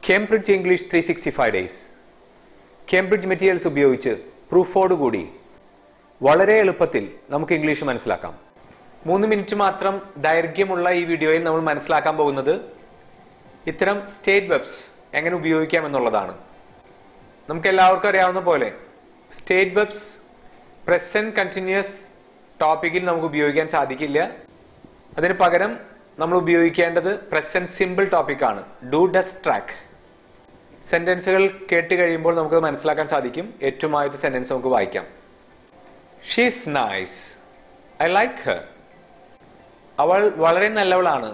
Cambridge English three sixty five days Cambridge materials ഉപയോഗിച്ച് പ്രൂഫോടുകൂടി വളരെ എളുപ്പത്തിൽ നമുക്ക് ഇംഗ്ലീഷ് മനസ്സിലാക്കാം മൂന്ന് മിനിറ്റ് മാത്രം ദൈർഘ്യമുള്ള ഈ വീഡിയോയിൽ നമ്മൾ മനസ്സിലാക്കാൻ പോകുന്നത് ഇത്തരം സ്റ്റേറ്റ് വെബ്സ് എങ്ങനെ ഉപയോഗിക്കാം എന്നുള്ളതാണ് നമുക്ക് എല്ലാവർക്കും അറിയാവുന്ന പോലെ സ്റ്റേറ്റ് വെബ്സ് പ്രസന്റ് കണ്ടിന്യൂസ് ടോപ്പിക്കിൽ നമുക്ക് ഉപയോഗിക്കാൻ സാധിക്കില്ല അതിന് പകരം നമ്മൾ ഉപയോഗിക്കേണ്ടത് പ്രസന്റ് സിമ്പിൾ ടോപ്പിക്കാണ് ഡു ഡസ് ട്രാക്ക് സെന്റൻസുകൾ കേട്ട് കഴിയുമ്പോൾ നമുക്ക് മനസ്സിലാക്കാൻ സാധിക്കും ഏറ്റവും ആദ്യത്തെ സെന്റൻസ് നമുക്ക് വായിക്കാം she's nice I like her അവൾ വളരെ നല്ലവളാണ്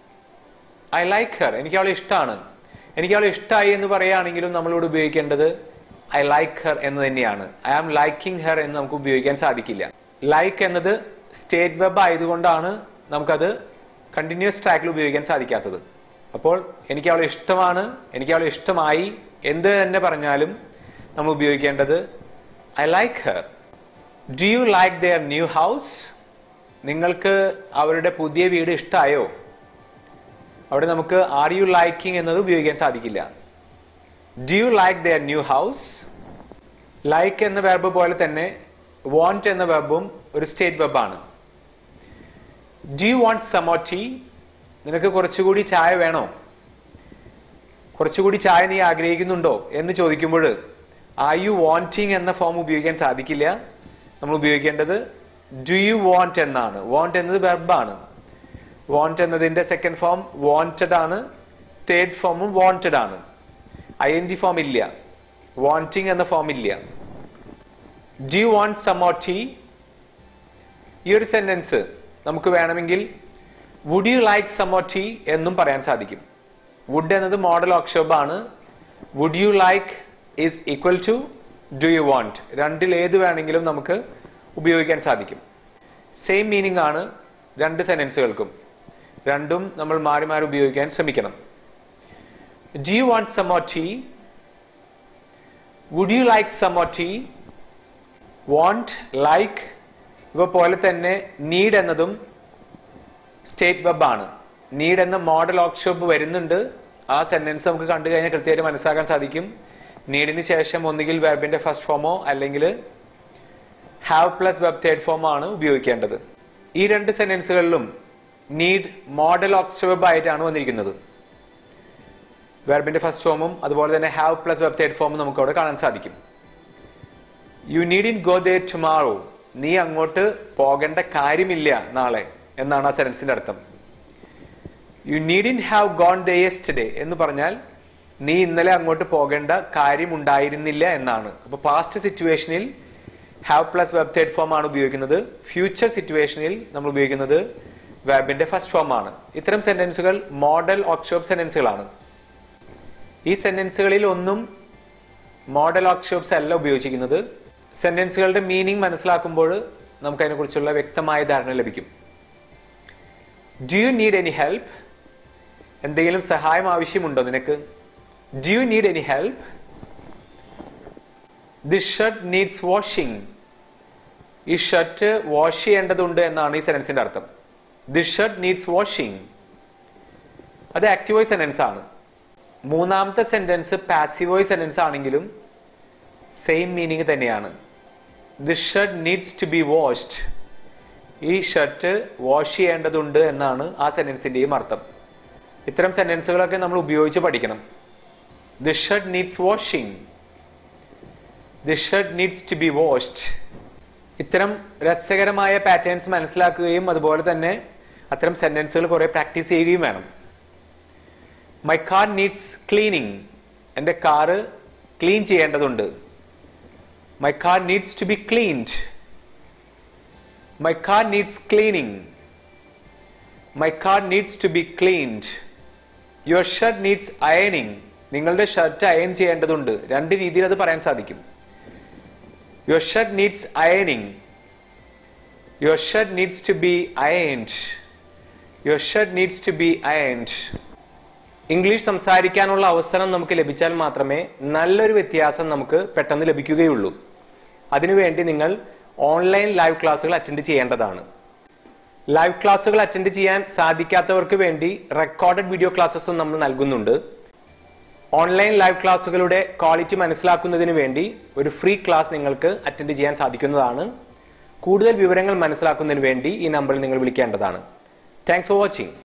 ഐ ലൈക്ക് ഹർ എനിക്ക് അവളെ ഇഷ്ടമാണ് എനിക്ക് അവളെ ഇഷ്ടമായി എന്ന് പറയുകയാണെങ്കിലും നമ്മളിവിടെ ഉപയോഗിക്കേണ്ടത് ഐ ലൈക്ക് ഹർ എന്ന് തന്നെയാണ് ഐ ആം ലൈക്കിംഗ് ഹർ എന്ന് നമുക്ക് ഉപയോഗിക്കാൻ സാധിക്കില്ല ലൈക്ക് എന്നത് സ്റ്റേറ്റ് വെബ് ആയതുകൊണ്ടാണ് നമുക്കത് കണ്ടിന്യൂസ് ട്രാക്കിൽ ഉപയോഗിക്കാൻ സാധിക്കാത്തത് അപ്പോൾ എനിക്ക് അവളെ ഇഷ്ടമാണ് എനിക്ക് അവളെ ഇഷ്ടമായി എന്ത് തന്നെ പറഞ്ഞാലും നമ്മൾ ഉപയോഗിക്കേണ്ടത് I like her do you like their new house നിങ്ങൾക്ക് അവരുടെ പുതിയ വീട് ഇഷ്ടമായോ അവിടെ നമുക്ക് ആർ യു ലൈക്കിംഗ് എന്നത് ഉപയോഗിക്കാൻ സാധിക്കില്ല do you like their new house like എന്ന വെർബ് പോലെ തന്നെ വാണ്ട് എന്ന വെർബും ഒരു സ്റ്റേറ്റ് വെബാണ് do you want some more tea നിനക്ക് കുറച്ചുകൂടി ചായ വേണോ കുറച്ചുകൂടി ചായ നീ ആഗ്രഹിക്കുന്നുണ്ടോ എന്ന് ചോദിക്കുമ്പോൾ ആർ യു വാണ്ടിങ് എന്ന ഫോം ഉപയോഗിക്കാൻ സാധിക്കില്ല നമ്മൾ ഉപയോഗിക്കേണ്ടത് ഡു യു വാണ്ട് എന്നാണ് വാണ്ട് എന്നത് വെർബാണ് വാണ്ട് എന്നതിന്റെ സെക്കൻഡ് ഫോം വാണ്ടഡ് ആണ് തേർഡ് ഫോമും വാണ്ടഡ് ആണ് ഐ എൻ ജി ഫോം ഇല്ല വാണ്ടിങ് എന്ന ഫോം ഇല്ല do you want some more tea ഈ ഒരു സെന്റൻസ് നമുക്ക് വേണമെങ്കിൽ would you like some more tea എന്നും പറയാൻ സാധിക്കും വുഡ് എന്നത് മോഡൽ ഓക്ഷോബ് ആണ് would you like is equal to do you want രണ്ടിൽ ഏത് വേണമെങ്കിലും നമുക്ക് ഉപയോഗിക്കാൻ സാധിക്കും സെയിം മീനിങ് ആണ് രണ്ട് സെന്റൻസുകൾക്കും രണ്ടും നമ്മൾ മാറി മാറി ഉപയോഗിക്കാൻ ശ്രമിക്കണം do you want some more tea would you like some more tea want like ഇവ പോലെ തന്നെ നീഡ് എന്നതും സ്റ്റേറ്റ് വെബ് ആണ് നീഡ് എന്ന മോഡൽ ഓപ്ഷോപ്പ് വരുന്നുണ്ട് ആ സെന്റൻസ് നമുക്ക് കണ്ടു കഴിഞ്ഞാൽ കൃത്യമായിട്ട് മനസ്സിലാക്കാൻ സാധിക്കും നീഡിന് ശേഷം ഒന്നുകിൽ വെബിന്റെ ഫസ്റ്റ് ഫോമോ അല്ലെങ്കിൽ ഹാവ് പ്ലസ് വെബ് തേർഡ് ഫോമോ ആണ് ഉപയോഗിക്കേണ്ടത് ഈ രണ്ട് സെന്റൻസുകളിലും നീഡ് മോഡൽ ഓപ്ഷോബ് ആയിട്ടാണ് വന്നിരിക്കുന്നത് വെർബിന്റെ ഫസ്റ്റ് ഫോമും അതുപോലെ തന്നെ ഹാവ് പ്ലസ് വെബ് തേർഡ് ഫോമും നമുക്ക് അവിടെ കാണാൻ സാധിക്കും you needn't go there tomorrow നീ അങ്ങോട്ട് പോകേണ്ട കാര്യമില്ല നാളെ എന്നാണ് ആ സെൻസിന്റെ അർത്ഥം you needn't have gone there yesterday എന്ന് പറഞ്ഞാൽ നീ ഇന്നലെ അങ്ങോട്ട് പോകേണ്ട കാര്യമുണ്ടായിരുന്നില്ല എന്നാണ് അപ്പൊ പാസ്റ്റ് സിറ്റുവേഷനിൽ have plus verb third form ആണ് ഉപയോഗിക്കുന്നത് ഫ്യൂച്ചർ സിറ്റുവേഷനിൽ നമ്മൾ ഉപയോഗിക്കുന്നത് വെബിന്റെ ഫസ്റ്റ് ഫോം ആണ് ഇത്തരം സെന്റൻസുകൾ മോഡൽ ഓപ്ഷോപ്പ് സെന്റൻസുകളാണ് ഈ സെന്റൻസുകളിൽ ഒന്നും മോഡൽ ഓപ്ഷോപ്സ് അല്ല ഉപയോഗിച്ചിരിക്കുന്നത് സെന്റൻസുകളുടെ മീനിങ് മനസ്സിലാക്കുമ്പോൾ നമുക്ക് അതിനെക്കുറിച്ചുള്ള വ്യക്തമായ ധാരണ ലഭിക്കും do you need any help എന്തെങ്കിലും സഹായം ആവശ്യമുണ്ടോ നിനക്ക് do you need any help this shirt needs washing ഈ ഷർട്ട് വാഷ് ചെയ്യേണ്ടതുണ്ട് എന്നാണ് ഈ സെനൻസിന്റെ അർത്ഥം ദിസ് ഷർട്ട് നീഡ്സ് വാഷിംഗ് അത് ആക്റ്റീവോയ് സെനൻസ് ആണ് മൂന്നാമത്തെ സെന്റൻസ് പാസീവോയ് സെന്റൻസ് ആണെങ്കിലും സെയിം മീനിങ് തന്നെയാണ് this shirt needs to be washed ഈ ഷർട്ട് വാഷ് ചെയ്യേണ്ടതുണ്ട് എന്നാണ് ആ സെന്റൻസിന്റെയും അർത്ഥം ഇത്തരം സെന്റൻസുകളൊക്കെ നമ്മൾ ഉപയോഗിച്ച് പഠിക്കണം this shirt needs washing this shirt needs to be washed ഇത്തരം രസകരമായ പാറ്റേൺസ് മനസ്സിലാക്കുകയും അതുപോലെ തന്നെ അത്തരം സെന്റൻസുകൾ കുറെ പ്രാക്ടീസ് ചെയ്യുകയും വേണം മൈ കാർ നീഡ്സ് ക്ലീനിങ് എൻ്റെ കാറ് ക്ലീൻ ചെയ്യേണ്ടതുണ്ട് my car needs to be cleaned my car needs cleaning my car needs to be cleaned your shirt needs അയണിങ് നിങ്ങളുടെ ഷർട്ട് അയൺ ചെയ്യേണ്ടതുണ്ട് രണ്ട് രീതിയിൽ അത് പറയാൻ സാധിക്കും യുവർ ഷർട്ട് നീഡ്സ് അയണിങ് your shirt needs to be ironed your shirt needs to be ironed English സംസാരിക്കാനുള്ള അവസരം നമുക്ക് ലഭിച്ചാൽ മാത്രമേ നല്ലൊരു വ്യത്യാസം നമുക്ക് പെട്ടെന്ന് ലഭിക്കുകയുള്ളൂ അതിനുവേണ്ടി നിങ്ങൾ ഓൺലൈൻ ലൈവ് ക്ലാസ്സുകൾ അറ്റൻഡ് ചെയ്യേണ്ടതാണ് ലൈവ് ക്ലാസ്സുകൾ അറ്റൻഡ് ചെയ്യാൻ സാധിക്കാത്തവർക്ക് വേണ്ടി റെക്കോർഡഡ് വീഡിയോ ക്ലാസ്സസും നമ്മൾ നൽകുന്നുണ്ട് ഓൺലൈൻ ലൈവ് ക്ലാസ്സുകളുടെ ക്വാളിറ്റി മനസ്സിലാക്കുന്നതിന് വേണ്ടി ഒരു ഫ്രീ ക്ലാസ് നിങ്ങൾക്ക് അറ്റൻഡ് ചെയ്യാൻ സാധിക്കുന്നതാണ് കൂടുതൽ വിവരങ്ങൾ മനസ്സിലാക്കുന്നതിന് വേണ്ടി ഈ നമ്പറിൽ നിങ്ങൾ വിളിക്കേണ്ടതാണ് താങ്ക്സ് ഫോർ വാച്ചിങ്